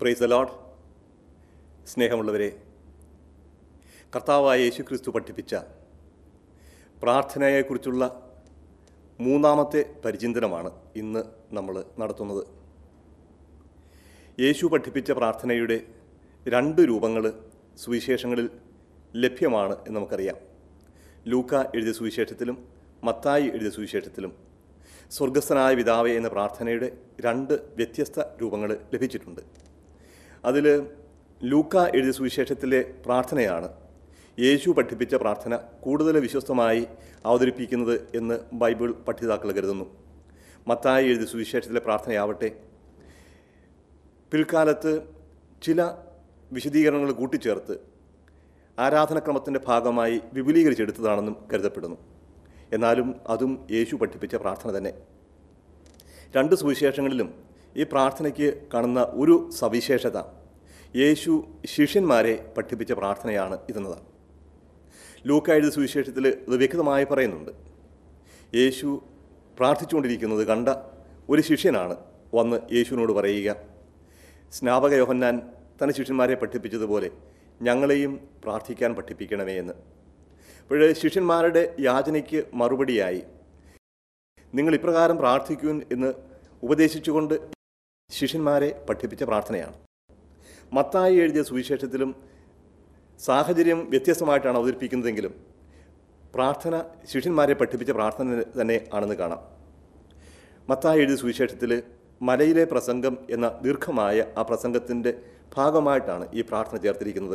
price load സ്നേഹമുള്ളവരെ കർത്താവായ യേശു ക്രിസ്തു പഠിപ്പിച്ച പ്രാർത്ഥനയെക്കുറിച്ചുള്ള മൂന്നാമത്തെ പരിചിന്തനമാണ് ഇന്ന് നമ്മൾ നടത്തുന്നത് യേശു പഠിപ്പിച്ച പ്രാർത്ഥനയുടെ രണ്ട് രൂപങ്ങൾ സുവിശേഷങ്ങളിൽ ലഭ്യമാണ് എന്ന് നമുക്കറിയാം ലൂക്ക എഴുതിയ സുവിശേഷത്തിലും മത്തായി എഴുതിയ സുവിശേഷത്തിലും സ്വർഗസ്ഥനായ പിതാവേ എന്ന പ്രാർത്ഥനയുടെ രണ്ട് വ്യത്യസ്ത രൂപങ്ങൾ ലഭിച്ചിട്ടുണ്ട് അതിൽ ലൂക്ക എഴുതിയ സുവിശേഷത്തിലെ പ്രാർത്ഥനയാണ് യേശു പഠിപ്പിച്ച പ്രാർത്ഥന കൂടുതൽ വിശ്വസ്തമായി അവതരിപ്പിക്കുന്നത് എന്ന് ബൈബിൾ പഠിതാക്കൾ കരുതുന്നു മത്തായി എഴുതിയ സുവിശേഷത്തിലെ പ്രാർത്ഥനയാവട്ടെ പിൽക്കാലത്ത് ചില വിശദീകരണങ്ങൾ കൂട്ടിച്ചേർത്ത് ആരാധനക്രമത്തിൻ്റെ ഭാഗമായി വിപുലീകരിച്ചെടുത്തതാണെന്നും കരുതപ്പെടുന്നു എന്നാലും അതും യേശു പഠിപ്പിച്ച പ്രാർത്ഥന തന്നെ രണ്ട് സുവിശേഷങ്ങളിലും ഈ പ്രാർത്ഥനയ്ക്ക് കാണുന്ന ഒരു സവിശേഷത യേശു ശിഷ്യന്മാരെ പഠിപ്പിച്ച പ്രാർത്ഥനയാണ് ഇതെന്നതാണ് ലൂക്ക എഴുതിയ സുവിശേഷത്തിൽ ഇത് വ്യക്തമായി പറയുന്നുണ്ട് യേശു പ്രാർത്ഥിച്ചുകൊണ്ടിരിക്കുന്നത് കണ്ട ഒരു ശിഷ്യനാണ് വന്ന് യേശുവിനോട് പറയുക സ്നാപക യോഹന്നാൻ തൻ്റെ ശിഷ്യന്മാരെ പഠിപ്പിച്ചതുപോലെ ഞങ്ങളെയും പ്രാർത്ഥിക്കാൻ പഠിപ്പിക്കണമേ എന്ന് അപ്പോൾ ശിഷ്യന്മാരുടെ യാചനയ്ക്ക് മറുപടിയായി നിങ്ങൾ ഇപ്രകാരം പ്രാർത്ഥിക്കുവിൻ എന്ന് ഉപദേശിച്ചുകൊണ്ട് ശിഷ്യന്മാരെ പഠിപ്പിച്ച പ്രാർത്ഥനയാണ് മത്തായി എഴുതിയ സുവിശേഷത്തിലും സാഹചര്യം വ്യത്യസ്തമായിട്ടാണ് അവതരിപ്പിക്കുന്നതെങ്കിലും പ്രാർത്ഥന ശിഷ്യന്മാരെ പഠിപ്പിച്ച പ്രാർത്ഥന തന്നെ ആണെന്ന് കാണാം മത്തായി എഴുതിയ സുവിശേഷത്തിൽ മലയിലെ പ്രസംഗം എന്ന ദീർഘമായ ആ പ്രസംഗത്തിൻ്റെ ഭാഗമായിട്ടാണ് ഈ പ്രാർത്ഥന ചേർത്തിരിക്കുന്നത്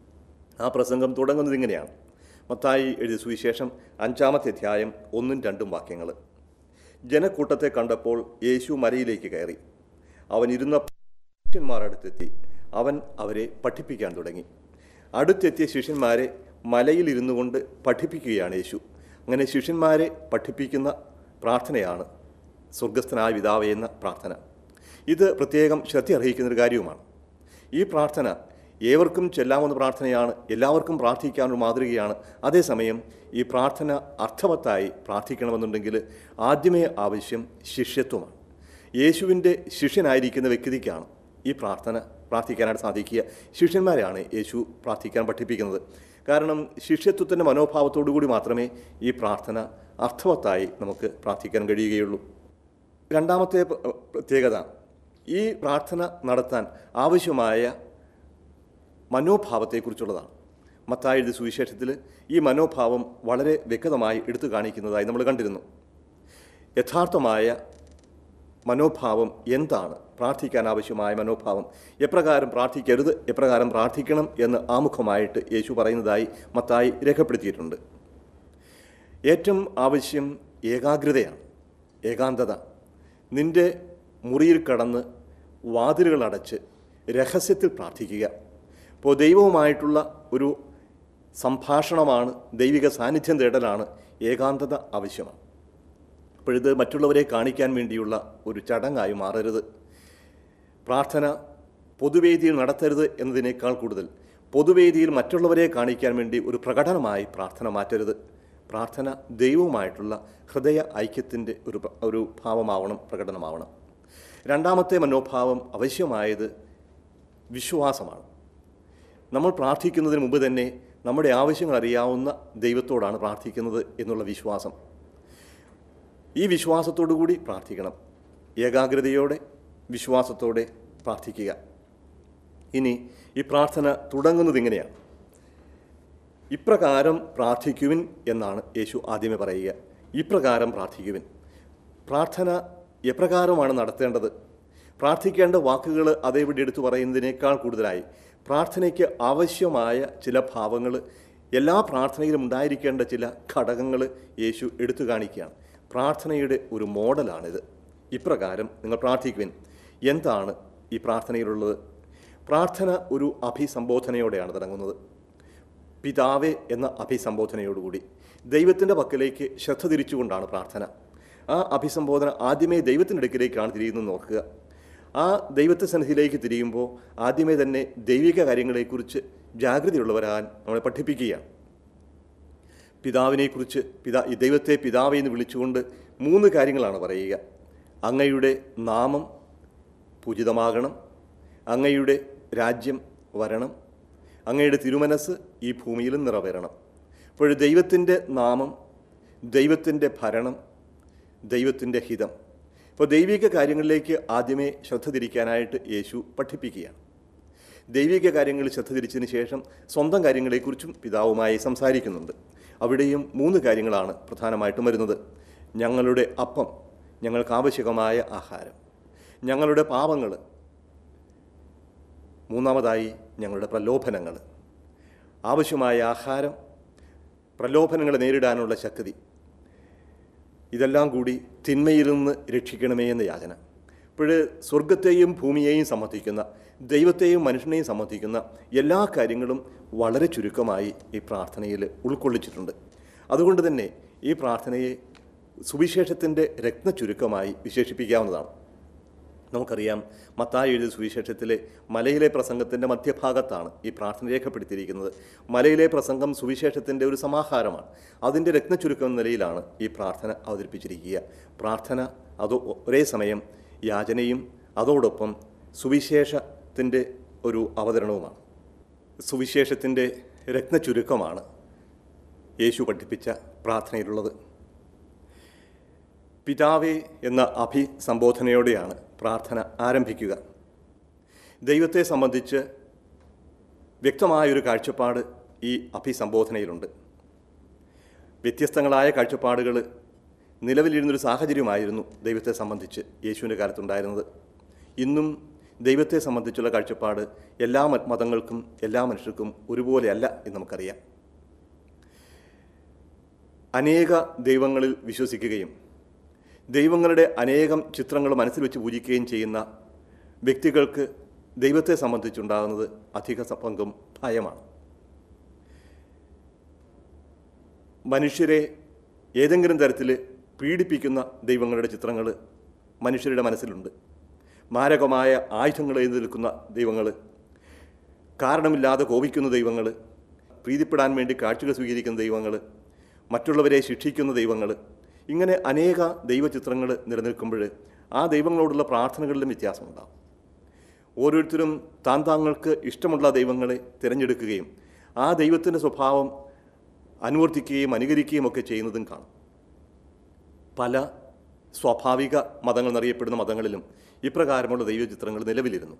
ആ പ്രസംഗം തുടങ്ങുന്നത് ഇങ്ങനെയാണ് മത്തായി എഴുതിയ സുവിശേഷം അഞ്ചാമത്തെ അധ്യായം ഒന്നും രണ്ടും വാക്യങ്ങൾ ജനക്കൂട്ടത്തെ കണ്ടപ്പോൾ യേശു മലയിലേക്ക് കയറി അവൻ ഇരുന്ന ശിഷ്യന്മാരടുത്തെത്തി അവൻ അവരെ പഠിപ്പിക്കാൻ തുടങ്ങി അടുത്തെത്തിയ ശിഷ്യന്മാരെ മലയിൽ ഇരുന്നു കൊണ്ട് പഠിപ്പിക്കുകയാണ് യേശു അങ്ങനെ ശിഷ്യന്മാരെ പഠിപ്പിക്കുന്ന പ്രാർത്ഥനയാണ് സ്വർഗസ്ഥനായ പിതാവേ എന്ന പ്രാർത്ഥന ഇത് പ്രത്യേകം ശ്രദ്ധ അർഹിക്കുന്ന ഒരു കാര്യവുമാണ് ഈ പ്രാർത്ഥന ഏവർക്കും ചെല്ലാവുന്ന പ്രാർത്ഥനയാണ് എല്ലാവർക്കും പ്രാർത്ഥിക്കാനൊരു മാതൃകയാണ് അതേസമയം ഈ പ്രാർത്ഥന അർത്ഥവത്തായി പ്രാർത്ഥിക്കണമെന്നുണ്ടെങ്കിൽ ആദ്യമേ ആവശ്യം ശിഷ്യത്വമാണ് യേശുവിൻ്റെ ശിഷ്യനായിരിക്കുന്ന വ്യക്തിക്കാണ് ഈ പ്രാർത്ഥന പ്രാർത്ഥിക്കാനായിട്ട് സാധിക്കുക ശിഷ്യന്മാരെയാണ് യേശു പ്രാർത്ഥിക്കാൻ പഠിപ്പിക്കുന്നത് കാരണം ശിഷ്യത്വത്തിൻ്റെ മനോഭാവത്തോടു കൂടി മാത്രമേ ഈ പ്രാർത്ഥന അർത്ഥവത്തായി നമുക്ക് പ്രാർത്ഥിക്കാൻ കഴിയുകയുള്ളൂ രണ്ടാമത്തെ പ്ര- പ്രത്യേകത ഈ പ്രാർത്ഥന നടത്താൻ ആവശ്യമായ മനോഭാവത്തെക്കുറിച്ചുള്ളതാണ് മത്തായി എഴുതിയ സുവിശേഷത്തിൽ ഈ മനോഭാവം വളരെ വ്യക്തമായി എടുത്തു കാണിക്കുന്നതായി നമ്മൾ കണ്ടിരുന്നു യഥാർത്ഥമായ മനോഭാവം എന്താണ് പ്രാർത്ഥിക്കാൻ ആവശ്യമായ മനോഭാവം എപ്രകാരം പ്രാർത്ഥിക്കരുത് എപ്രകാരം പ്രാർത്ഥിക്കണം എന്ന് ആമുഖമായിട്ട് യേശു പറയുന്നതായി മത്തായി രേഖപ്പെടുത്തിയിട്ടുണ്ട് ഏറ്റവും ആവശ്യം ഏകാഗ്രതയാണ് ഏകാന്തത നിന്റെ മുറിയിൽ കടന്ന് വാതിലുകൾ അടച്ച് രഹസ്യത്തിൽ പ്രാർത്ഥിക്കുക ഇപ്പോൾ ദൈവവുമായിട്ടുള്ള ഒരു സംഭാഷണമാണ് ദൈവിക സാന്നിധ്യം തേടലാണ് ഏകാന്തത ആവശ്യമാണ് അപ്പോഴിത് മറ്റുള്ളവരെ കാണിക്കാൻ വേണ്ടിയുള്ള ഒരു ചടങ്ങായി മാറരുത് പ്രാർത്ഥന പൊതുവേദിയിൽ നടത്തരുത് എന്നതിനേക്കാൾ കൂടുതൽ പൊതുവേദിയിൽ മറ്റുള്ളവരെ കാണിക്കാൻ വേണ്ടി ഒരു പ്രകടനമായി പ്രാർത്ഥന മാറ്റരുത് പ്രാർത്ഥന ദൈവവുമായിട്ടുള്ള ഹൃദയ ഐക്യത്തിൻ്റെ ഒരു പ്ര- ഒരു ഭാവമാവണം പ്രകടനമാവണം രണ്ടാമത്തെ മനോഭാവം ആവശ്യമായത് വിശ്വാസമാണ് നമ്മൾ പ്രാർത്ഥിക്കുന്നതിന് മുമ്പ് തന്നെ നമ്മുടെ ആവശ്യങ്ങൾ അറിയാവുന്ന ദൈവത്തോടാണ് പ്രാർത്ഥിക്കുന്നത് എന്നുള്ള വിശ്വാസം ഈ വിശ്വാസത്തോടു കൂടി പ്രാർത്ഥിക്കണം ഏകാഗ്രതയോടെ വിശ്വാസത്തോടെ പ്രാർത്ഥിക്കുക ഇനി ഈ പ്രാർത്ഥന തുടങ്ങുന്നത് ഇങ്ങനെയാണ് ഇപ്രകാരം പ്രാർത്ഥിക്കുവിൻ എന്നാണ് യേശു ആദ്യമേ പറയുക ഇപ്രകാരം പ്രാർത്ഥിക്കുവിൻ പ്രാർത്ഥന എപ്രകാരമാണ് നടത്തേണ്ടത് പ്രാർത്ഥിക്കേണ്ട വാക്കുകൾ അതേപടി എടുത്തു പറയുന്നതിനേക്കാൾ കൂടുതലായി പ്രാർത്ഥനയ്ക്ക് ആവശ്യമായ ചില ഭാവങ്ങൾ എല്ലാ പ്രാർത്ഥനയിലും ഉണ്ടായിരിക്കേണ്ട ചില ഘടകങ്ങൾ യേശു എടുത്തു കാണിക്കുകയാണ് പ്രാർത്ഥനയുടെ ഒരു മോഡലാണിത് ഇപ്രകാരം നിങ്ങൾ പ്രാർത്ഥിക്കുവിൻ എന്താണ് ഈ പ്രാർത്ഥനയിലുള്ളത് പ്രാർത്ഥന ഒരു അഭിസംബോധനയോടെയാണ് തുടങ്ങുന്നത് പിതാവേ എന്ന അഭിസംബോധനയോടുകൂടി ദൈവത്തിൻ്റെ പക്കലേക്ക് ശ്രദ്ധ തിരിച്ചുകൊണ്ടാണ് പ്രാർത്ഥന ആ അഭിസംബോധന ആദ്യമേ ദൈവത്തിൻ്റെ അടുക്കിലേക്കാണ് തിരിയുന്നതെന്ന് ഓർക്കുക ആ ദൈവത്തെ സന്നിധിയിലേക്ക് തിരിയുമ്പോൾ ആദ്യമേ തന്നെ ദൈവിക കാര്യങ്ങളെക്കുറിച്ച് ജാഗ്രതയുള്ളവരാൻ നമ്മളെ പഠിപ്പിക്കുകയാണ് പിതാവിനെക്കുറിച്ച് പിതാ ഈ ദൈവത്തെ പിതാവെ എന്ന് വിളിച്ചുകൊണ്ട് മൂന്ന് കാര്യങ്ങളാണ് പറയുക അങ്ങയുടെ നാമം പൂജിതമാകണം അങ്ങയുടെ രാജ്യം വരണം അങ്ങയുടെ തിരുമനസ് ഈ ഭൂമിയിലും നിറവേറണം അപ്പോൾ ദൈവത്തിൻ്റെ നാമം ദൈവത്തിൻ്റെ ഭരണം ദൈവത്തിൻ്റെ ഹിതം അപ്പോൾ ദൈവിക കാര്യങ്ങളിലേക്ക് ആദ്യമേ ശ്രദ്ധ തിരിക്കാനായിട്ട് യേശു പഠിപ്പിക്കുകയാണ് ദൈവിക കാര്യങ്ങളിൽ ശ്രദ്ധ തിരിച്ചതിന് ശേഷം സ്വന്തം കാര്യങ്ങളെക്കുറിച്ചും പിതാവുമായി സംസാരിക്കുന്നുണ്ട് അവിടെയും മൂന്ന് കാര്യങ്ങളാണ് പ്രധാനമായിട്ടും വരുന്നത് ഞങ്ങളുടെ അപ്പം ഞങ്ങൾക്ക് ആവശ്യകമായ ആഹാരം ഞങ്ങളുടെ പാപങ്ങൾ മൂന്നാമതായി ഞങ്ങളുടെ പ്രലോഭനങ്ങൾ ആവശ്യമായ ആഹാരം പ്രലോഭനങ്ങളെ നേരിടാനുള്ള ശക്തി ഇതെല്ലാം കൂടി തിന്മയിൽ നിന്ന് രക്ഷിക്കണമേ എന്ന യാചന ഇപ്പോൾ സ്വർഗത്തെയും ഭൂമിയെയും സംബന്ധിക്കുന്ന ദൈവത്തെയും മനുഷ്യനെയും സംബന്ധിക്കുന്ന എല്ലാ കാര്യങ്ങളും വളരെ ചുരുക്കമായി ഈ പ്രാർത്ഥനയിൽ ഉൾക്കൊള്ളിച്ചിട്ടുണ്ട് അതുകൊണ്ട് തന്നെ ഈ പ്രാർത്ഥനയെ സുവിശേഷത്തിൻ്റെ രത്നചുരുക്കമായി വിശേഷിപ്പിക്കാവുന്നതാണ് നമുക്കറിയാം മത്തായി എഴുതിയ സുവിശേഷത്തിലെ മലയിലെ പ്രസംഗത്തിൻ്റെ മധ്യഭാഗത്താണ് ഈ പ്രാർത്ഥന രേഖപ്പെടുത്തിയിരിക്കുന്നത് മലയിലെ പ്രസംഗം സുവിശേഷത്തിൻ്റെ ഒരു സമാഹാരമാണ് അതിൻ്റെ രത്നചുരുക്കം എന്ന നിലയിലാണ് ഈ പ്രാർത്ഥന അവതരിപ്പിച്ചിരിക്കുക പ്രാർത്ഥന അത് ഒരേ സമയം യാചനയും അതോടൊപ്പം സുവിശേഷത്തിൻ്റെ ഒരു അവതരണവുമാണ് സുവിശേഷത്തിൻ്റെ രത്നചുരുക്കമാണ് യേശു പഠിപ്പിച്ച പ്രാർത്ഥനയിലുള്ളത് പിതാവേ എന്ന അഭിസംബോധനയോടെയാണ് പ്രാർത്ഥന ആരംഭിക്കുക ദൈവത്തെ സംബന്ധിച്ച് വ്യക്തമായൊരു കാഴ്ചപ്പാട് ഈ അഭിസംബോധനയിലുണ്ട് വ്യത്യസ്തങ്ങളായ കാഴ്ചപ്പാടുകൾ നിലവിലിരുന്നൊരു സാഹചര്യമായിരുന്നു ദൈവത്തെ സംബന്ധിച്ച് യേശുവിൻ്റെ കാലത്തുണ്ടായിരുന്നത് ഇന്നും ദൈവത്തെ സംബന്ധിച്ചുള്ള കാഴ്ചപ്പാട് എല്ലാ മ- മതങ്ങൾക്കും എല്ലാ മനുഷ്യർക്കും ഒരുപോലെയല്ല എന്ന് നമുക്കറിയാം അനേക ദൈവങ്ങളിൽ വിശ്വസിക്കുകയും ദൈവങ്ങളുടെ അനേകം ചിത്രങ്ങൾ മനസ്സിൽ വെച്ച് പൂജിക്കുകയും ചെയ്യുന്ന വ്യക്തികൾക്ക് ദൈവത്തെ സംബന്ധിച്ചുണ്ടാകുന്നത് അധിക സ- പങ്കും ഭയമാണ് മനുഷ്യരെ ഏതെങ്കിലും തരത്തിൽ പീഡിപ്പിക്കുന്ന ദൈവങ്ങളുടെ ചിത്രങ്ങൾ മനുഷ്യരുടെ മനസ്സിലുണ്ട് മാരകമായ ആയുധങ്ങൾ എഴുതി നിൽക്കുന്ന ദൈവങ്ങൾ കാരണമില്ലാതെ കോപിക്കുന്ന ദൈവങ്ങൾ പ്രീതിപ്പെടാൻ വേണ്ടി കാഴ്ചകൾ സ്വീകരിക്കുന്ന ദൈവങ്ങൾ മറ്റുള്ളവരെ ശിക്ഷിക്കുന്ന ദൈവങ്ങൾ ഇങ്ങനെ അനേക ദൈവചിത്രങ്ങൾ നിലനിൽക്കുമ്പോൾ ആ ദൈവങ്ങളോടുള്ള പ്രാർത്ഥനകളിലും വ്യത്യാസമുണ്ടാകും ഓരോരുത്തരും താൻ താങ്കൾക്ക് ഇഷ്ടമുള്ള ദൈവങ്ങളെ തിരഞ്ഞെടുക്കുകയും ആ ദൈവത്തിൻ്റെ സ്വഭാവം അനുവർത്തിക്കുകയും അനുകരിക്കുകയും ഒക്കെ ചെയ്യുന്നതും കാണും പല സ്വാഭാവിക മതങ്ങൾ എന്നറിയപ്പെടുന്ന മതങ്ങളിലും ഇപ്രകാരമുള്ള ദൈവചിത്രങ്ങൾ നിലവിലിരുന്നു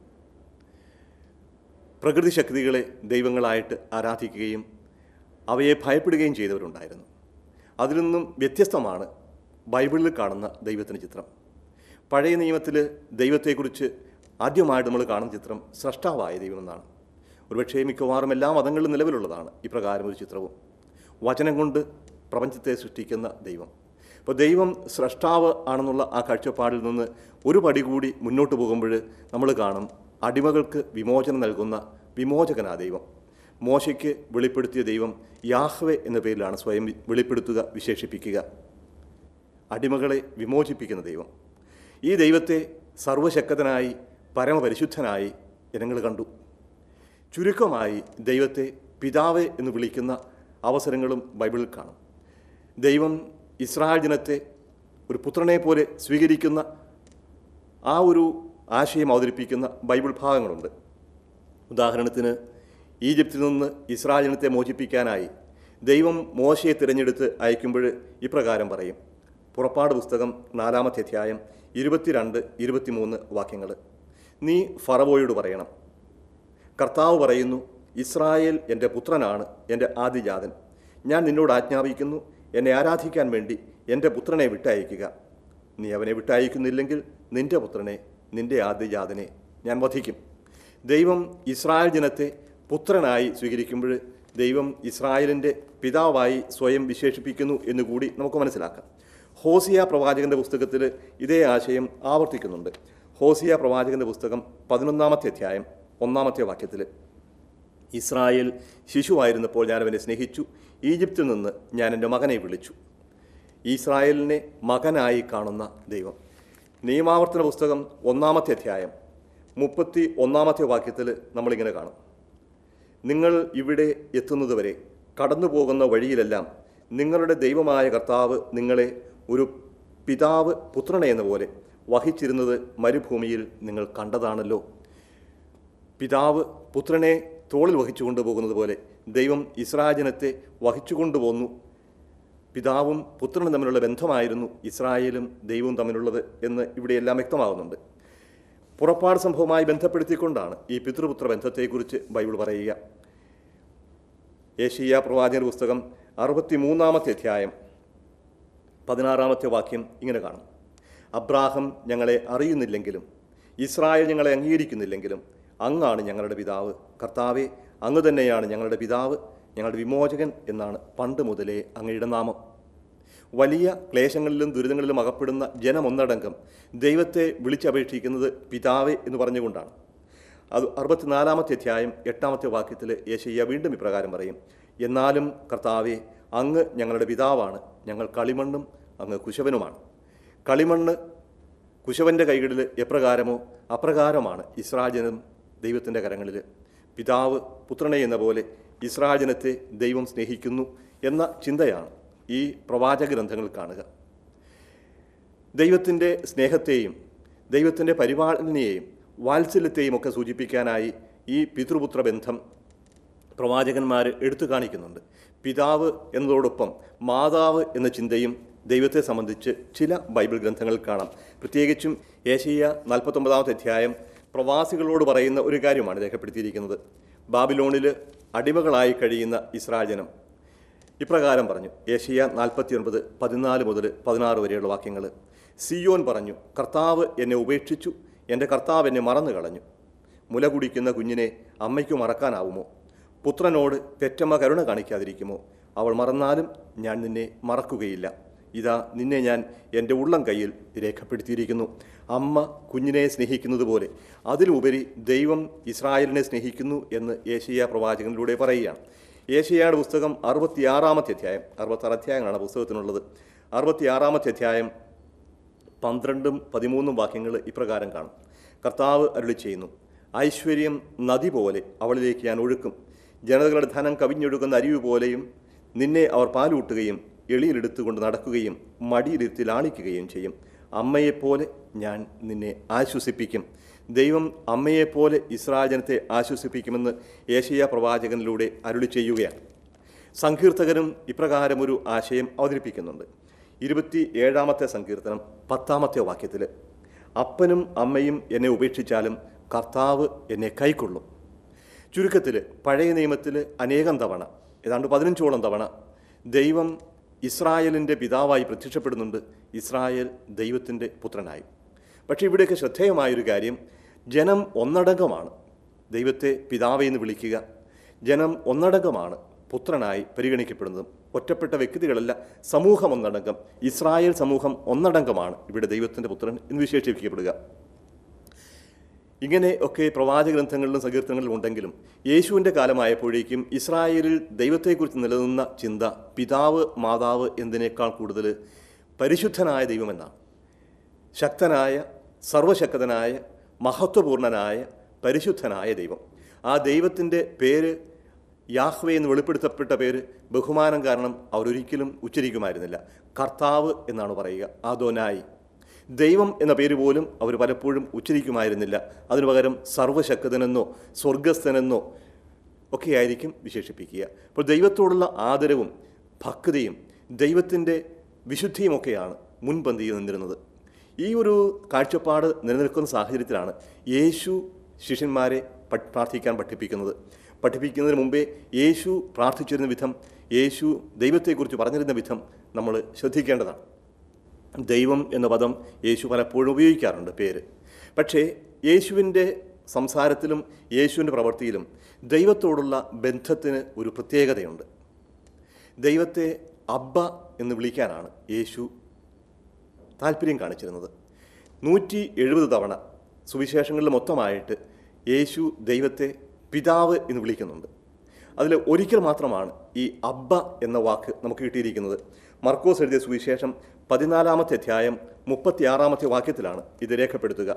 പ്രകൃതി ശക്തികളെ ദൈവങ്ങളായിട്ട് ആരാധിക്കുകയും അവയെ ഭയപ്പെടുകയും ചെയ്തവരുണ്ടായിരുന്നു അതിൽ നിന്നും വ്യത്യസ്തമാണ് ബൈബിളിൽ കാണുന്ന ദൈവത്തിൻ്റെ ചിത്രം പഴയ നിയമത്തിൽ ദൈവത്തെക്കുറിച്ച് ആദ്യമായിട്ട് നമ്മൾ കാണുന്ന ചിത്രം സ്രഷ്ടാവായ ദൈവമെന്നാണ് ഒരുപക്ഷേ മിക്കവാറും എല്ലാ മതങ്ങളിലും നിലവിലുള്ളതാണ് ഇപ്രകാരം ഒരു ചിത്രവും വചനം കൊണ്ട് പ്രപഞ്ചത്തെ സൃഷ്ടിക്കുന്ന ദൈവം അപ്പോൾ ദൈവം സ്രഷ്ടാവ് ആണെന്നുള്ള ആ കാഴ്ചപ്പാടിൽ നിന്ന് ഒരു പടി കൂടി മുന്നോട്ട് പോകുമ്പോൾ നമ്മൾ കാണും അടിമകൾക്ക് വിമോചനം നൽകുന്ന വിമോചകനാ ദൈവം മോശയ്ക്ക് വെളിപ്പെടുത്തിയ ദൈവം യാഹ്വെ എന്ന പേരിലാണ് സ്വയം വി- വെളിപ്പെടുത്തുക വിശേഷിപ്പിക്കുക അടിമകളെ വിമോചിപ്പിക്കുന്ന ദൈവം ഈ ദൈവത്തെ സർവശക്തനായി പരമപരിശുദ്ധനായി ജനങ്ങൾ കണ്ടു ചുരുക്കമായി ദൈവത്തെ പിതാവെ എന്ന് വിളിക്കുന്ന അവസരങ്ങളും ബൈബിളിൽ കാണും ദൈവം ഇസ്രായേൽ ജനത്തെ ഒരു പുത്രനെ പോലെ സ്വീകരിക്കുന്ന ആ ഒരു ആശയം അവതരിപ്പിക്കുന്ന ബൈബിൾ ഭാഗങ്ങളുണ്ട് ഉദാഹരണത്തിന് ഈജിപ്തിൽ നിന്ന് ഇസ്രായേൽ ജനത്തെ മോചിപ്പിക്കാനായി ദൈവം മോശയെ തിരഞ്ഞെടുത്ത് അയക്കുമ്പോൾ ഇപ്രകാരം പറയും പുറപ്പാട് പുസ്തകം നാലാമത്തെ അധ്യായം ഇരുപത്തിരണ്ട് ഇരുപത്തിമൂന്ന് വാക്യങ്ങൾ നീ ഫറവോയോട് പറയണം കർത്താവ് പറയുന്നു ഇസ്രായേൽ എൻ്റെ പുത്രനാണ് എൻ്റെ ആദിജാതൻ ഞാൻ നിന്നോട് ആജ്ഞാപിക്കുന്നു എന്നെ ആരാധിക്കാൻ വേണ്ടി എൻ്റെ പുത്രനെ വിട്ടയക്കുക നീ അവനെ വിട്ടയക്കുന്നില്ലെങ്കിൽ നിന്റെ പുത്രനെ നിന്റെ ആദിജാതനെ ഞാൻ വധിക്കും ദൈവം ഇസ്രായേൽ ജനത്തെ പുത്രനായി സ്വീകരിക്കുമ്പോൾ ദൈവം ഇസ്രായേലിൻ്റെ പിതാവായി സ്വയം വിശേഷിപ്പിക്കുന്നു എന്നുകൂടി നമുക്ക് മനസ്സിലാക്കാം ഹോസിയ പ്രവാചകന്റെ പുസ്തകത്തിൽ ഇതേ ആശയം ആവർത്തിക്കുന്നുണ്ട് ഹോസിയ പ്രവാചകന്റെ പുസ്തകം പതിനൊന്നാമത്തെ അധ്യായം ഒന്നാമത്തെ വാക്യത്തിൽ ഇസ്രായേൽ ശിശുവായിരുന്നപ്പോൾ ഞാൻ അവനെ സ്നേഹിച്ചു ഈജിപ്തിൽ നിന്ന് ഞാൻ എൻ്റെ മകനെ വിളിച്ചു ഇസ്രായേലിനെ മകനായി കാണുന്ന ദൈവം നിയമാവർത്തന പുസ്തകം ഒന്നാമത്തെ അധ്യായം മുപ്പത്തി ഒന്നാമത്തെ വാക്യത്തിൽ നമ്മളിങ്ങനെ കാണും നിങ്ങൾ ഇവിടെ എത്തുന്നതുവരെ കടന്നു പോകുന്ന വഴിയിലെല്ലാം നിങ്ങളുടെ ദൈവമായ കർത്താവ് നിങ്ങളെ ഒരു പിതാവ് പുത്രനെ എന്ന പോലെ വഹിച്ചിരുന്നത് മരുഭൂമിയിൽ നിങ്ങൾ കണ്ടതാണല്ലോ പിതാവ് പുത്രനെ തോളിൽ വഹിച്ചു കൊണ്ടുപോകുന്നത് പോലെ ദൈവം ഇസ്രാജനത്തെ വഹിച്ചു കൊണ്ടുപോന്നു പിതാവും പുത്രനും തമ്മിലുള്ള ബന്ധമായിരുന്നു ഇസ്രായേലും ദൈവവും തമ്മിലുള്ളത് എന്ന് ഇവിടെയെല്ലാം വ്യക്തമാകുന്നുണ്ട് പുറപ്പാട് സംഭവവുമായി ബന്ധപ്പെടുത്തിക്കൊണ്ടാണ് ഈ പിതൃപുത്ര ബന്ധത്തെക്കുറിച്ച് ബൈബിൾ പറയുക ഏഷ്യ പ്രവാചക പുസ്തകം അറുപത്തിമൂന്നാമത്തെ അധ്യായം പതിനാറാമത്തെ വാക്യം ഇങ്ങനെ കാണും അബ്രാഹം ഞങ്ങളെ അറിയുന്നില്ലെങ്കിലും ഇസ്രായേൽ ഞങ്ങളെ അംഗീകരിക്കുന്നില്ലെങ്കിലും അങ്ങാണ് ഞങ്ങളുടെ പിതാവ് കർത്താവെ അങ്ങ് തന്നെയാണ് ഞങ്ങളുടെ പിതാവ് ഞങ്ങളുടെ വിമോചകൻ എന്നാണ് പണ്ട് മുതലേ അങ്ങയുടെ നാമം വലിയ ക്ലേശങ്ങളിലും ദുരിതങ്ങളിലും അകപ്പെടുന്ന ജനമൊന്നടങ്കം ദൈവത്തെ വിളിച്ചപേക്ഷിക്കുന്നത് പിതാവെ എന്ന് പറഞ്ഞുകൊണ്ടാണ് അത് അറുപത്തിനാലാമത്തെ അധ്യായം എട്ടാമത്തെ വാക്യത്തിൽ യേശയ്യ വീണ്ടും ഇപ്രകാരം പറയും എന്നാലും കർത്താവെ അങ്ങ് ഞങ്ങളുടെ പിതാവാണ് ഞങ്ങൾ കളിമണ്ണും അങ്ങ് കുശവനുമാണ് കളിമണ്ണ് കുശവൻ്റെ കൈകളിൽ എപ്രകാരമോ അപ്രകാരമാണ് ഇസ്രാജനം ദൈവത്തിൻ്റെ കരങ്ങളിൽ പിതാവ് പുത്രനെ എന്ന പോലെ ഇസ്രാജനത്തെ ദൈവം സ്നേഹിക്കുന്നു എന്ന ചിന്തയാണ് ഈ പ്രവാചക ഗ്രന്ഥങ്ങളിൽ കാണുക ദൈവത്തിൻ്റെ സ്നേഹത്തെയും ദൈവത്തിൻ്റെ പരിപാലനയെയും വാത്സല്യത്തെയും ഒക്കെ സൂചിപ്പിക്കാനായി ഈ പിതൃപുത്ര ബന്ധം പ്രവാചകന്മാർ എടുത്തു കാണിക്കുന്നുണ്ട് പിതാവ് എന്നതോടൊപ്പം മാതാവ് എന്ന ചിന്തയും ദൈവത്തെ സംബന്ധിച്ച് ചില ബൈബിൾ ഗ്രന്ഥങ്ങളിൽ കാണാം പ്രത്യേകിച്ചും ഏഷ്യ നാൽപ്പത്തൊമ്പതാമത്തെ അധ്യായം പ്രവാസികളോട് പറയുന്ന ഒരു കാര്യമാണ് രേഖപ്പെടുത്തിയിരിക്കുന്നത് ബാബിലോണിൽ അടിമകളായി കഴിയുന്ന ഇസ്രാജനം ഇപ്രകാരം പറഞ്ഞു ഏഷ്യ നാൽപ്പത്തിയൊൻപത് പതിനാല് മുതൽ പതിനാറ് വരെയുള്ള വാക്യങ്ങൾ സിയോൻ പറഞ്ഞു കർത്താവ് എന്നെ ഉപേക്ഷിച്ചു എൻ്റെ കർത്താവ് എന്നെ മറന്നു കളഞ്ഞു മുല കുടിക്കുന്ന കുഞ്ഞിനെ അമ്മയ്ക്കു മറക്കാനാവുമോ പുത്രനോട് പെറ്റമ്മ കരുണ കാണിക്കാതിരിക്കുമോ അവൾ മറന്നാലും ഞാൻ നിന്നെ മറക്കുകയില്ല ഇതാ നിന്നെ ഞാൻ എൻ്റെ ഉള്ളം കയ്യിൽ രേഖപ്പെടുത്തിയിരിക്കുന്നു അമ്മ കുഞ്ഞിനെ സ്നേഹിക്കുന്നത് പോലെ അതിലുപരി ദൈവം ഇസ്രായേലിനെ സ്നേഹിക്കുന്നു എന്ന് ഏഷ്യ പ്രവാചകനിലൂടെ പറയുകയാണ് ഏഷ്യയുടെ പുസ്തകം അറുപത്തിയാറാമത്തെ അധ്യായം അറുപത്താറ് അധ്യായങ്ങളാണ് പുസ്തകത്തിനുള്ളത് അറുപത്തിയാറാമത്തെ അധ്യായം പന്ത്രണ്ടും പതിമൂന്നും വാക്യങ്ങൾ ഇപ്രകാരം കാണും കർത്താവ് അരുളി ചെയ്യുന്നു ഐശ്വര്യം നദി പോലെ അവളിലേക്ക് ഞാൻ ഒഴുക്കും ജനതകളുടെ ധനം കവിഞ്ഞൊഴുകുന്ന അരിവ് പോലെയും നിന്നെ അവർ പാലൂട്ടുകയും എളിയിലെടുത്തുകൊണ്ട് നടക്കുകയും മടിയിലിരുത്തി ലാളിക്കുകയും ചെയ്യും അമ്മയെപ്പോലെ ഞാൻ നിന്നെ ആശ്വസിപ്പിക്കും ദൈവം അമ്മയെപ്പോലെ ഇസ്രാജനത്തെ ആശ്വസിപ്പിക്കുമെന്ന് ഏഷ്യ പ്രവാചകനിലൂടെ അരുളി ചെയ്യുകയാണ് സങ്കീർത്തകനും ഇപ്രകാരം ഒരു ആശയം അവതരിപ്പിക്കുന്നുണ്ട് ഇരുപത്തി ഏഴാമത്തെ സങ്കീർത്തനം പത്താമത്തെ വാക്യത്തിൽ അപ്പനും അമ്മയും എന്നെ ഉപേക്ഷിച്ചാലും കർത്താവ് എന്നെ കൈക്കൊള്ളും ചുരുക്കത്തിൽ പഴയ നിയമത്തിൽ അനേകം തവണ ഏതാണ്ട് പതിനഞ്ചോളം തവണ ദൈവം ഇസ്രായേലിൻ്റെ പിതാവായി പ്രത്യക്ഷപ്പെടുന്നുണ്ട് ഇസ്രായേൽ ദൈവത്തിൻ്റെ പുത്രനായി പക്ഷേ ഇവിടെയൊക്കെ ശ്രദ്ധേയമായൊരു കാര്യം ജനം ഒന്നടങ്കമാണ് ദൈവത്തെ പിതാവെ എന്ന് വിളിക്കുക ജനം ഒന്നടങ്കമാണ് പുത്രനായി പരിഗണിക്കപ്പെടുന്നതും ഒറ്റപ്പെട്ട വ്യക്തികളല്ല സമൂഹം ഒന്നടങ്കം ഇസ്രായേൽ സമൂഹം ഒന്നടങ്കമാണ് ഇവിടെ ദൈവത്തിൻ്റെ പുത്രൻ എന്ന് വിശേഷിപ്പിക്കപ്പെടുക ഇങ്ങനെ ഒക്കെ പ്രവാചക ഗ്രന്ഥങ്ങളിലും സങ്കീർത്തനങ്ങളിലും ഉണ്ടെങ്കിലും യേശുവിൻ്റെ കാലമായപ്പോഴേക്കും ഇസ്രായേലിൽ ദൈവത്തെക്കുറിച്ച് നിലനിന്ന ചിന്ത പിതാവ് മാതാവ് എന്നതിനേക്കാൾ കൂടുതൽ പരിശുദ്ധനായ ദൈവമെന്നാണ് ശക്തനായ സർവശക്തനായ മഹത്വപൂർണനായ പരിശുദ്ധനായ ദൈവം ആ ദൈവത്തിൻ്റെ പേര് യാഹ്വേ എന്ന് വെളിപ്പെടുത്തപ്പെട്ട പേര് ബഹുമാനം കാരണം അവരൊരിക്കലും ഉച്ചരിക്കുമായിരുന്നില്ല കർത്താവ് എന്നാണ് പറയുക ആദോനായി ദൈവം എന്ന പേര് പോലും അവർ പലപ്പോഴും ഉച്ചരിക്കുമായിരുന്നില്ല അതിനു പകരം സർവശക്തനെന്നോ സ്വർഗസ്ഥനെന്നോ ഒക്കെ ആയിരിക്കും വിശേഷിപ്പിക്കുക അപ്പോൾ ദൈവത്തോടുള്ള ആദരവും ഭക്തിയും ദൈവത്തിൻ്റെ വിശുദ്ധിയുമൊക്കെയാണ് മുൻപന്തിയിൽ നിന്നിരുന്നത് ഈ ഒരു കാഴ്ചപ്പാട് നിലനിൽക്കുന്ന സാഹചര്യത്തിലാണ് യേശു ശിഷ്യന്മാരെ പ- പ്രാർത്ഥിക്കാൻ പഠിപ്പിക്കുന്നത് പഠിപ്പിക്കുന്നതിന് മുമ്പേ യേശു പ്രാർത്ഥിച്ചിരുന്ന വിധം യേശു ദൈവത്തെക്കുറിച്ച് പറഞ്ഞിരുന്ന വിധം നമ്മൾ ശ്രദ്ധിക്കേണ്ടതാണ് ദൈവം എന്ന പദം യേശു പലപ്പോഴും ഉപയോഗിക്കാറുണ്ട് പേര് പക്ഷേ യേശുവിൻ്റെ സംസാരത്തിലും യേശുവിൻ്റെ പ്രവൃത്തിയിലും ദൈവത്തോടുള്ള ബന്ധത്തിന് ഒരു പ്രത്യേകതയുണ്ട് ദൈവത്തെ അബ്ബ എന്ന് വിളിക്കാനാണ് യേശു താല്പര്യം കാണിച്ചിരുന്നത് നൂറ്റി എഴുപത് തവണ സുവിശേഷങ്ങളിൽ മൊത്തമായിട്ട് യേശു ദൈവത്തെ പിതാവ് എന്ന് വിളിക്കുന്നുണ്ട് അതിൽ ഒരിക്കൽ മാത്രമാണ് ഈ അബ്ബ എന്ന വാക്ക് നമുക്ക് കിട്ടിയിരിക്കുന്നത് മർക്കോസ് എഴുതിയ സുവിശേഷം പതിനാലാമത്തെ അധ്യായം മുപ്പത്തിയാറാമത്തെ വാക്യത്തിലാണ് ഇത് രേഖപ്പെടുത്തുക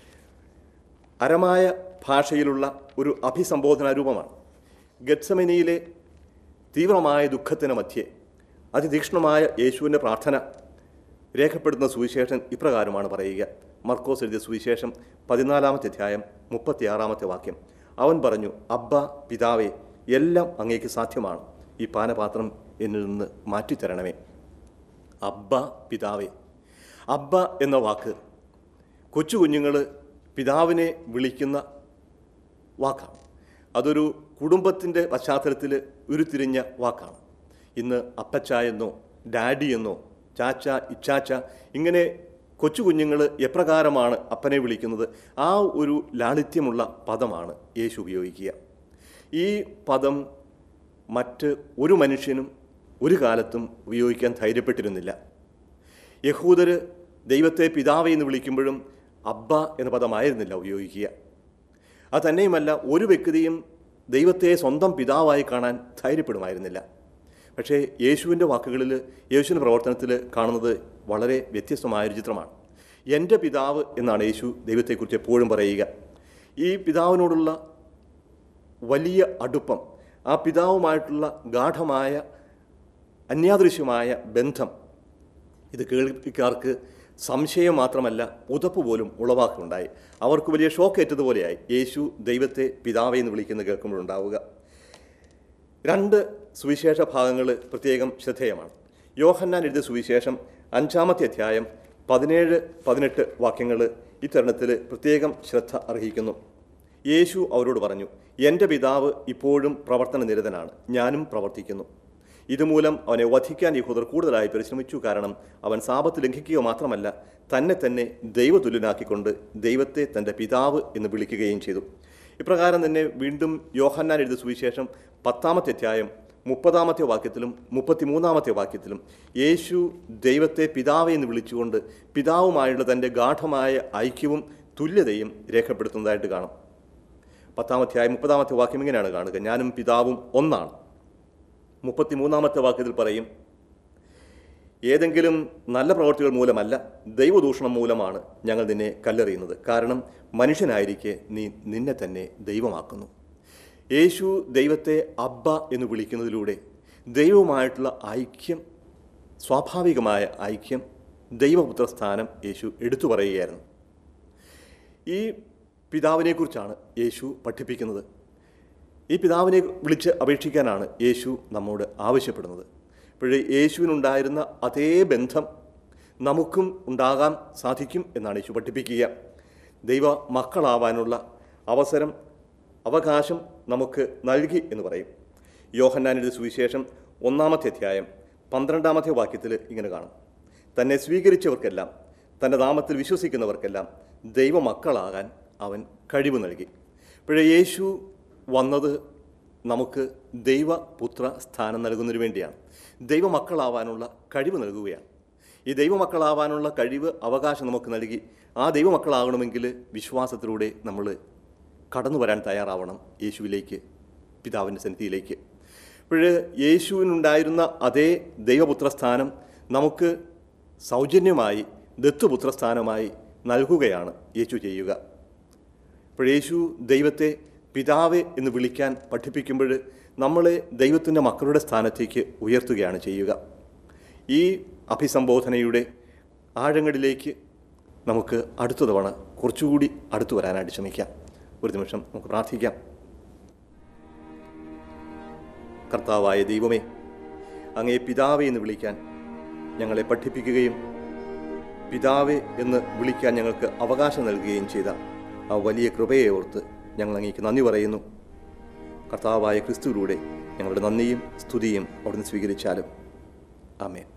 അരമായ ഭാഷയിലുള്ള ഒരു അഭിസംബോധന രൂപമാണ് ഗത്സമനിയിലെ തീവ്രമായ ദുഃഖത്തിന് മധ്യേ അതിതീക്ഷ്ണമായ യേശുവിൻ്റെ പ്രാർത്ഥന രേഖപ്പെടുത്തുന്ന സുവിശേഷൻ ഇപ്രകാരമാണ് പറയുക മർക്കോസ് എഴുതിയ സുവിശേഷം പതിനാലാമത്തെ അധ്യായം മുപ്പത്തിയാറാമത്തെ വാക്യം അവൻ പറഞ്ഞു അബ്ബ പിതാവേ എല്ലാം അങ്ങേക്ക് സാധ്യമാണ് ഈ പാനപാത്രം എന്നിൽ നിന്ന് മാറ്റിത്തരണമേ അബ്ബ പിതാവേ അബ്ബ എന്ന വാക്ക് കൊച്ചു കുഞ്ഞുങ്ങൾ പിതാവിനെ വിളിക്കുന്ന വാക്കാണ് അതൊരു കുടുംബത്തിൻ്റെ പശ്ചാത്തലത്തിൽ ഉരുത്തിരിഞ്ഞ വാക്കാണ് ഇന്ന് അപ്പച്ച എന്നോ ഡാഡി എന്നോ ചാച്ച ഇച്ചാച്ച ഇങ്ങനെ കൊച്ചു കുഞ്ഞുങ്ങൾ എപ്രകാരമാണ് അപ്പനെ വിളിക്കുന്നത് ആ ഒരു ലാളിത്യമുള്ള പദമാണ് യേശു ഉപയോഗിക്കുക ഈ പദം മറ്റ് ഒരു മനുഷ്യനും ഒരു കാലത്തും ഉപയോഗിക്കാൻ ധൈര്യപ്പെട്ടിരുന്നില്ല യഹൂദര് ദൈവത്തെ പിതാവെ എന്ന് വിളിക്കുമ്പോഴും അബ്ബ എന്ന പദമായിരുന്നില്ല ഉപയോഗിക്കുക അത് തന്നെയുമല്ല ഒരു വ്യക്തിയും ദൈവത്തെ സ്വന്തം പിതാവായി കാണാൻ ധൈര്യപ്പെടുമായിരുന്നില്ല പക്ഷേ യേശുവിൻ്റെ വാക്കുകളിൽ യേശുവിൻ്റെ പ്രവർത്തനത്തിൽ കാണുന്നത് വളരെ വ്യത്യസ്തമായ ഒരു ചിത്രമാണ് എൻ്റെ പിതാവ് എന്നാണ് യേശു ദൈവത്തെക്കുറിച്ച് എപ്പോഴും പറയുക ഈ പിതാവിനോടുള്ള വലിയ അടുപ്പം ആ പിതാവുമായിട്ടുള്ള ഗാഠമായ അന്യാദൃശ്യമായ ബന്ധം ഇത് കേൾവിക്കാർക്ക് സംശയം മാത്രമല്ല ഉതപ്പ് പോലും ഉളവാക്കുന്നുണ്ടായി അവർക്ക് വലിയ ഷോക്ക് ഏറ്റതുപോലെയായി യേശു ദൈവത്തെ പിതാവെ എന്ന് വിളിക്കുന്ന കേൾക്കുമ്പോഴുണ്ടാവുക രണ്ട് സുവിശേഷ ഭാഗങ്ങൾ പ്രത്യേകം ശ്രദ്ധേയമാണ് യോഹന്നാൻ എഴുതിയ സുവിശേഷം അഞ്ചാമത്തെ അധ്യായം പതിനേഴ് പതിനെട്ട് വാക്യങ്ങൾ ഇത്തരുണത്തിൽ പ്രത്യേകം ശ്രദ്ധ അർഹിക്കുന്നു യേശു അവരോട് പറഞ്ഞു എൻ്റെ പിതാവ് ഇപ്പോഴും പ്രവർത്തന നിരതനാണ് ഞാനും പ്രവർത്തിക്കുന്നു ഇതുമൂലം അവനെ വധിക്കാൻ യഹൂദർ കൂടുതലായി പരിശ്രമിച്ചു കാരണം അവൻ സാപത്ത് ലംഘിക്കുക മാത്രമല്ല തന്നെ തന്നെ ദൈവതുല്യനാക്കിക്കൊണ്ട് ദൈവത്തെ തൻ്റെ പിതാവ് എന്ന് വിളിക്കുകയും ചെയ്തു ഇപ്രകാരം തന്നെ വീണ്ടും യോഹന്നാൻ എഴുതിയ സുവിശേഷം പത്താമത്തെ അധ്യായം മുപ്പതാമത്തെ വാക്യത്തിലും മുപ്പത്തിമൂന്നാമത്തെ വാക്യത്തിലും യേശു ദൈവത്തെ പിതാവ് എന്ന് വിളിച്ചുകൊണ്ട് പിതാവുമായുള്ള തൻ്റെ ഗാഠമായ ഐക്യവും തുല്യതയും രേഖപ്പെടുത്തുന്നതായിട്ട് കാണാം പത്താമധ്യായം മുപ്പതാമത്തെ വാക്യം ഇങ്ങനെയാണ് കാണുക ഞാനും പിതാവും ഒന്നാണ് മുപ്പത്തിമൂന്നാമത്തെ വാക്യത്തിൽ പറയും ഏതെങ്കിലും നല്ല പ്രവർത്തികൾ മൂലമല്ല ദൈവദൂഷണം മൂലമാണ് ഞങ്ങൾ നിന്നെ കല്ലെറിയുന്നത് കാരണം മനുഷ്യനായിരിക്കെ നീ നിന്നെ തന്നെ ദൈവമാക്കുന്നു യേശു ദൈവത്തെ അബ്ബ എന്ന് വിളിക്കുന്നതിലൂടെ ദൈവവുമായിട്ടുള്ള ഐക്യം സ്വാഭാവികമായ ഐക്യം ദൈവപുത്ര സ്ഥാനം യേശു എടുത്തു പറയുകയായിരുന്നു ഈ പിതാവിനെക്കുറിച്ചാണ് യേശു പഠിപ്പിക്കുന്നത് ഈ പിതാവിനെ വിളിച്ച് അപേക്ഷിക്കാനാണ് യേശു നമ്മോട് ആവശ്യപ്പെടുന്നത് അപ്പോഴേ യേശുവിനുണ്ടായിരുന്ന അതേ ബന്ധം നമുക്കും ഉണ്ടാകാൻ സാധിക്കും എന്നാണ് യേശു പഠിപ്പിക്കുക ദൈവ മക്കളാവാനുള്ള അവസരം അവകാശം നമുക്ക് നൽകി എന്ന് പറയും യോഹന്നാനിയുടെ സുവിശേഷം ഒന്നാമത്തെ അധ്യായം പന്ത്രണ്ടാമത്തെ വാക്യത്തിൽ ഇങ്ങനെ കാണും തന്നെ സ്വീകരിച്ചവർക്കെല്ലാം തൻ്റെ നാമത്തിൽ വിശ്വസിക്കുന്നവർക്കെല്ലാം ദൈവമക്കളാകാൻ അവൻ കഴിവ് നൽകി ഇപ്പോഴേ യേശു വന്നത് നമുക്ക് ദൈവപുത്ര സ്ഥാനം നൽകുന്നതിന് വേണ്ടിയാണ് ദൈവമക്കളാവാനുള്ള കഴിവ് നൽകുകയാണ് ഈ ദൈവമക്കളാവാനുള്ള കഴിവ് അവകാശം നമുക്ക് നൽകി ആ ദൈവമക്കളാകണമെങ്കിൽ വിശ്വാസത്തിലൂടെ നമ്മൾ കടന്നു വരാൻ തയ്യാറാവണം യേശുവിലേക്ക് പിതാവിൻ്റെ സന്നിധിയിലേക്ക് അപ്പോൾ യേശുവിനുണ്ടായിരുന്ന അതേ ദൈവപുത്ര സ്ഥാനം നമുക്ക് സൗജന്യമായി ദത്തുപുത്ര സ്ഥാനമായി നൽകുകയാണ് യേശു ചെയ്യുക അപ്പോൾ യേശു ദൈവത്തെ പിതാവെ എന്ന് വിളിക്കാൻ പഠിപ്പിക്കുമ്പോൾ നമ്മളെ ദൈവത്തിൻ്റെ മക്കളുടെ സ്ഥാനത്തേക്ക് ഉയർത്തുകയാണ് ചെയ്യുക ഈ അഭിസംബോധനയുടെ ആഴങ്ങളിലേക്ക് നമുക്ക് അടുത്ത തവണ കുറച്ചുകൂടി അടുത്തു വരാനായിട്ട് ശ്രമിക്കാം ഒരു നിമിഷം നമുക്ക് പ്രാർത്ഥിക്കാം കർത്താവായ ദൈവമേ അങ്ങേ പിതാവെ എന്ന് വിളിക്കാൻ ഞങ്ങളെ പഠിപ്പിക്കുകയും പിതാവെ എന്ന് വിളിക്കാൻ ഞങ്ങൾക്ക് അവകാശം നൽകുകയും ചെയ്ത ആ വലിയ കൃപയെ ഓർത്ത് ഞങ്ങൾ അങ്ങേക്ക് നന്ദി പറയുന്നു കർത്താവായ ക്രിസ്തുവിലൂടെ ഞങ്ങളുടെ നന്ദിയും സ്തുതിയും അവിടുന്ന് സ്വീകരിച്ചാലും ആമേൻ